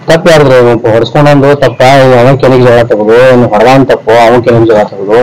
ತಪ್ಪು ಯಾರ್ದು ಹೊಡ್ಸ್ಕೊಂಡೊಂದು ತಪ್ಪ ಅವನ್ ಕೆಳಗೆ ಜಗಳ ತಗೋದು ಹೊಡೆದವನ್ ತಪ್ಪು ಅವನ್ ಕೆಳಗೆ ಜಗಳ ತಗೋದು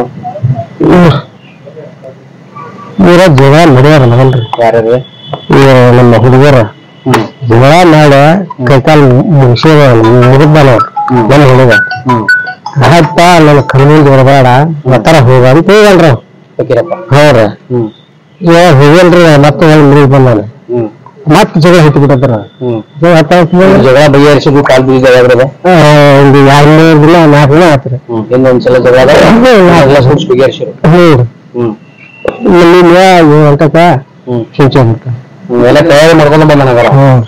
ಊರ ಜಗಳ ನಡೆಯಾರ ಮಗಲ್ರಿ ಯಾರ್ಯಾರು ಇವ ನಮ್ಮ ಹುಡುಗರ ಹ್ಮ್ ಜಗಳ ಮಾಡ ಕೈಕಾಲ್ ಮುಗಿಸ್ಯಾರ ಮುಗಿದ್ದಾನ ಹ್ಮ್. ನನ್ನ ಹುಡುಗ ಹ್ಮ್ ಆಯ್ತ ನನ್ನ ಕಣ್ಮುಂದ್ ಬರಬೇಡ ಮತ್ತಾರ ಹೋಗ ಅಂತ ಹೋಗಲ್ರ ಫಕೀರಪ್ಪ ಹೌದ್ರ ಹ್ಮ್ ಇವ ಹೋಗಲ್ರಿ ಮತ್ತೆ ಹೊಳ್ ಮುಗಿದ್ ಬಂದಾನ ಹ್ಮ್ ಮತ್ತ್ ಜಗಳ ಹಿಟ್ಟು ಬಿಟ್ಟದ್ರ ಹ್ಮ್ ಜಗಳ ಹತ್ತ ಜಗಳ ಬಗೆಹರಿಸಿದ್ದು ಕಾಲ್ ಬಿದ್ದಿದ್ದ ಯಾವ್ದ್ರದ ಒಂದು ಎರಡ್ ಮೂರ್ ದಿನ ನಾಲ್ಕು ದಿನ ಆತ್ರಿ ಹ್ಮ್ ಇನ್ನೊಂದ್ಸಲ ಜಗಳ ಆದಾಗ ಎಲ್ಲ ಸುಡ್ಸ್ ಬಗೆಹರಿಸಿರು ಹ್ಮ್ ಹ್ಮ್ ಇಲ್ಲಿ ಏಳು ಗಂಟಕ ಹ್ಮ್ ಹಿಂಚೆ ಬಿಟ್ಟ ಹ್ಮ್, ಎಲ್ಲ ತಯಾರಿ ಮಾಡ್ಕೊಂಡು ಬಂದ ನಗರ ಹ್ಮ್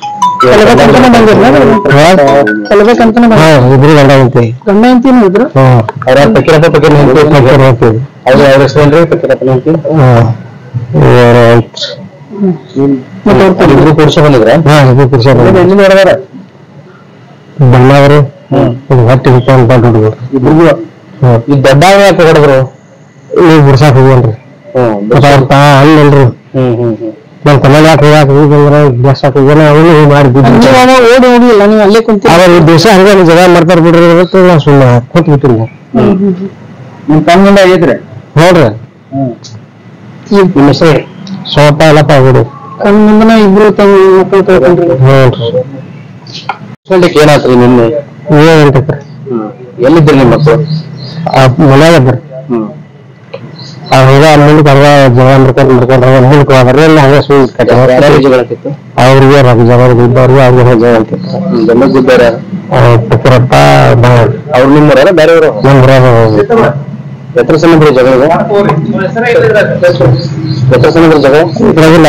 ಹಾ ಇಬ್ರು ಗಂಡ ಅಂತಿ ಗಂಡ ಅಂತೀನಿ ಇದ್ರು ಹ್ಮ್ ಅವ್ರ ಫಕೀರಪ್ಪ ಫಕೀರ್ ಹೆಂಡ್ತಿ ಫಕೀರ್ ಹೋಗ್ತೀವಿ ಅವ್ರ ಅವ್ರ ಹೆಸರು ಏನ್ರಿ ಫಕೀರಪ್ಪನ ಹೆಂಡ್ತಿ ಹ್ಮ್ ಇವ್ರು ಆಯ್ತ್. ಇಬ್ರು ಪುರುಷ ಬಂದಿದ್ರ ಹಾ ಇದು ಪುರುಷ ಎಲ್ಲಿ ನೋಡಿದಾರ ಬಣ್ಣವರು ಹೊಟ್ಟೆ ಹಿಡ್ಕೊಂಡು ಬಂದ್ ಹುಡುಗರು ಇಬ್ರಿಗೂ ಹ್ಮ್ ಈ ದೊಡ್ಡ ಯಾಕೆ ಹೊಡೆದ್ರು ನೀವು ಬಿಡ್ಸಾಕ್ ಹೋಗಲ್ರಿ ಹ್ಮ್ ಗೊತ್ತಾಗ್ತಾ ಅಲ್ಲಲ್ರಿ ಹ್ಮ್ ಹ್ಮ್ ಹ್ಮ್ ನಮ್ ತಲೆ ಯಾಕೆ ಹೋಗಾಕ ಹೋಗಂದ್ರ ಬಿಡ್ಸಾಕ್ ಹೋಗ್ಯಾನ ಅವನು ಹೀಗ್ ಮಾಡಿ ಬಿದ್ದು ಓಡಿ ಹೋಗಿಲ್ಲ ನೀವು ಅಲ್ಲೇ ಕುಂತಿ ಅವ್ರ ಈ ದೇಶ ಹಂಗ ಜಗಳ ಮಾಡ್ತಾರ ಬಿಡ್ರಿ ಅಂತ ನಾ ಸುಮ್ಮನೆ ಕೂತ್ ಬಿಟ್ಟಿಲ್ಲ ನಿಮ್ ತಮ್ಮಂದ ಆಗೈತ್ರಿ ನೋಡ್ರಿ ನಿಮ್ಮ ಹೆಸರು ಸೋಪ ಎಲ್ಲಪ್ಪ ಬಿಡು ಕಣ್ ಮುಂದನ ಇಬ್ರು ತಮ್ಮ ಮಕ್ಕಳು ಕಳ್ಕೊಂಡ್ರಿ ನೋಡ್ರಿ ಏನಾತ್ರಿ ನಿನ್ನೆ ಏನಂತಕ್ರಿ ಎಲ್ಲಿದ್ರಿ ನಿಮ್ಮ ಮಕ್ಕಳು ಆ ಮನ್ಯಾಗ ಇದ್ರಿ ಹ್ಮ್ ಆ ಹುಡುಗ ಮುಂದಕ್ಕೆ ಅರ್ಧ ಜಗಳ ಮಾಡ್ಕೊಂಡು ಮಾಡ್ಕೊಂಡು ಹೋಗ ಮುಂದಕ್ಕೆ ಹೋದ್ರೆ ಎಲ್ಲ ಹಂಗ ಸುಳ್ಳು ಕಟ್ಟಿ ಯಾರ್ಯಾರು ಜಗಳ ಆಗ್ತಿತ್ತು ಅವ್ರಿಗೆ ರವಿ ಜಗಳ ಇದ್ದವ್ರಿಗೆ ಅವ್ರಿಗೆ ಜಗಳ ಅಂತಿತ್ತು ಹ್ಮ್ ಜನ ಗುದ್ದಾರ ಪಕ್ಕರಪ್ಪ ಅವ್ರು ನಿಮ್ಮೂರ ಬೇರೆಯವರು ನಮ್ಮ ಊರಾಗ ಎತ್ತರ ಸಮುದ್ರ ಜಗಳ ಎತ್ತರ ಸಮುದ್ರ ಜಗಳ ಇದ್ರಾಗಿಲ್ಲ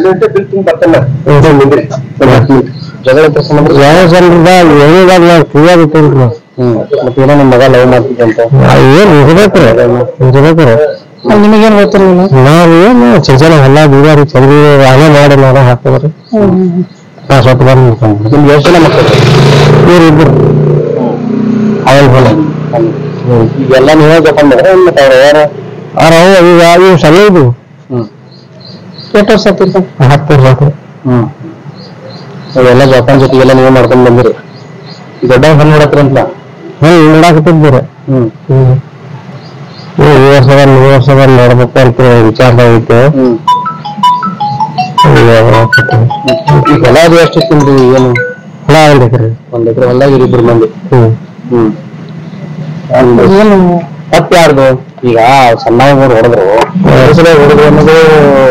ಜಗಳ ಎತ್ತರ ಸಮುದ್ರ ಯಾವ ಜನರದ ಏನಿದಾಗ ನಾವು ತಿಳಿಯಾಗಿತ್ತಲ್ರಿ ಹ್ಮ್ ಮತ್ತೆ ಏನೋ ನಿಮ್ಮ ಮಗ ಲವ್ ಮಾಡ್ತಿದ್ದಂತ ಏನ್ ಇರ್ಬೇಕ್ರಿ ಇರ್ಬೇಕ್ರಿ ಅಲ್ಲಿ ನಿಮಗೇನ್ ಗೊತ್ತಿರಲಿಲ್ಲ ನಾವ್ ಏನು ಚಂಚಲ ಹೊಲ ಬೀಗಾರಿ ಚಂದ್ರಿ ಹಂಗೆ ಮಾಡಿ ನಾನ ಹಾಕೋದ್ರಿ ನಾ ಸ್ವಲ್ಪ ಬಂದ್ ನಿಂತ್ಕೊಂಡ್ರಿ. ನಿಮ್ಗೆ ಎಷ್ಟು ಜನ ಮಕ್ಕಳು ಇವ್ರು ಇಬ್ರು ಅವಲ್ ಹೊಲ ಈಗೆಲ್ಲ ನೀವೇ ಜೊಕೊಂಡ್ರೆ ಮತ್ತೆ ಅವ್ರ ಯಾರ ಅವ್ರ ಅವ ಈಗ ಇವ್ ಸಣ್ಣ ಇದು ಹ್ಮ್ ಎಷ್ಟು ವರ್ಷ ಆಗ್ತಿರ್ತ ಹತ್ತು ಇರ್ಬೇಕು ಹ್ಮ್ ಅವೆಲ್ಲ ಜಪಾನ್ ಜೊತೆಗೆಲ್ಲ ನೀವೇ ಮಾಡ್ಕೊಂಡ್ ಬಂದಿರಿ ದೊಡ್ಡ ಹಣ್ಣು ನೋಡತ್ರಿ ಅಂತ ಹ್ಮ್ ನೋಡಾಕತ್ತಿದ್ದೀರಿ ಹ್ಮ್ ಹ್ಮ್ ಈ ವರ್ಷದ ಮೂರು ವರ್ಷದ ನೋಡ್ಬೇಕು ಅಂತ ವಿಚಾರದಾಗೈತೆ ಹ್ಮ್ ಈ ಹೊಲ ಅದು ಎಷ್ಟು ತಿಂದ್ರಿ ಏನು ಹೊಲ ಆಗ್ಬೇಕ್ರಿ ಒಂದ್ ಎಕರೆ ಹೊಲ್ದಾಗ ಇಬ್ರು ಮಂದಿ ಹ್ಮ್ ಹ್ಮ್ ಏನು ತಪ್ಪು ಯಾರ್ದು ಈಗ ಸಣ್ಣ ಹೊಡೆದ್ರು ಹೊಡೆದ್ರು ಅನ್ನೋದು